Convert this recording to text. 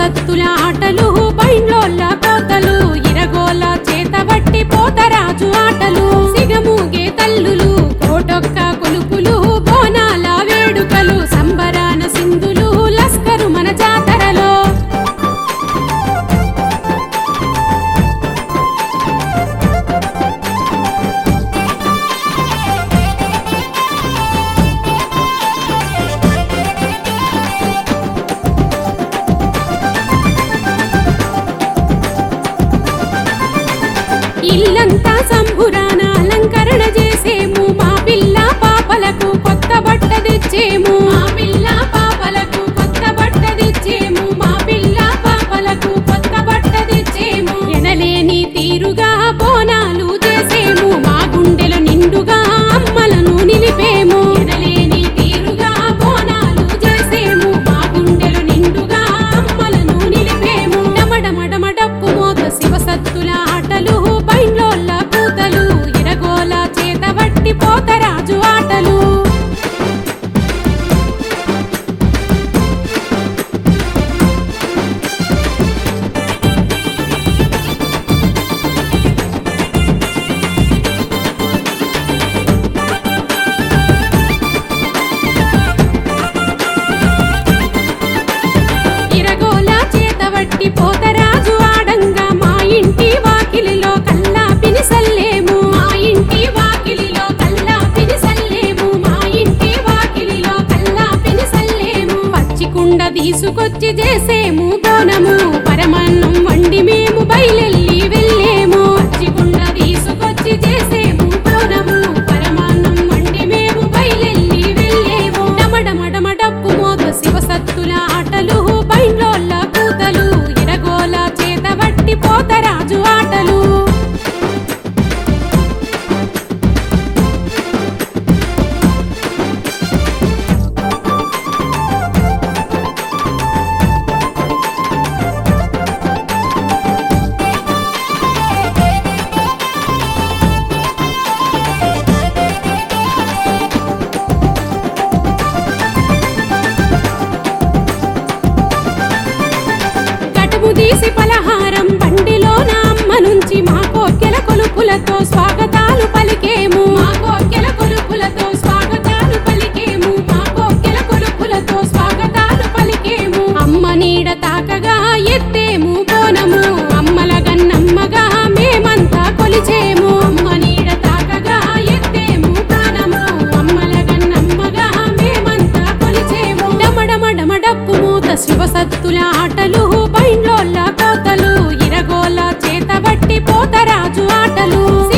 శివసత్తుల ఆటలు బైండ్లోళ్ళ కోతలు ఇరగోల చేతబట్టి పోతరాజు ఆటలు సిగమూగే తల్లులు కోటొక్క కొలుపులు బోనాల వేడుకలు సంబరాన సింధులు లస్కరు మన జాతరలో ఇల్లంతా సంబురాన అలంకరణ చేసేము మా పిల్ల పాపలకు కొత్త బట్ట తెచ్చేము మా పిల్ల పాపలకు కొత్త బట్ట తెచ్చేము మా పిల్ల పాపలకు కొత్త బట్ట తెచ్చేము ఎనలేని తీరుగా బోనాలు చేసేము మా గుండెల నిండుగా అమ్మలను నిలిపేము ఎనలేని తీరుగా బోనాలు చేసేము మా గుండెల నిండుగా అమ్మలను నిలిపేము డమడమడమడప్పు మోత శివసత్తుల ఆటలు బైండ్లోళ్ళ కూతలు ఇరగోల చేతబట్టి పోతరాజు ఆటలు ఇరగోల చేతబట్టి పోతరాజు ఆడంగా మా ఇంటి వాకిలిలో కల్లా పినిసల్లేము మా ఇంటి వాకిలిలో కల్లా పినిసల్లేము మా ఇంటి వాకిలిలో కల్లా పినిసల్లేము పచ్చి కుండ తీసుకొచ్చి చేసేము బోనము పరమాన్నం వండి మేము బయలెల్లి వెళ్ళేము పచ్చి కుండ తీసుకొచ్చి చేసేము బోనము పరమాన్నం వండి మేము బయలెల్లి వెళ్ళేము డమడమడమడప్పు మోత శివసత్తుల ఆటలు బైండ్లోళ్ళ కూతలు ఇరగోల చేతబట్టి పోతరాజు ఆటలు గటుము తీసి పలహారం బండిలో నా అమ్మ నుంచి మా కోక్కెల కొలుపులతో స్వాగతాలు పలికేము మా కోక్కెల కొలుపులతో స్వాగతాలు పలికేము మా కోక్కెల కొలుపులతో స్వాగతాలు పలికేము అమ్మ నీడ తాకగా ఎత్తేము బోనము అమ్మల గన్నమ్మగా మేమంతా కొలిచేము అమ్మ నీడ తాకగా ఎత్తేము బోనము అమ్మల గన్నమ్మగా మేమంతా కొలిచేము డమడమడమడప్పు మూత శివసత్తుల ఆటలు బైండ్లోళ్ళ కోతలు ఇరగోల చేతబట్టి పోతరాజు ఆటలు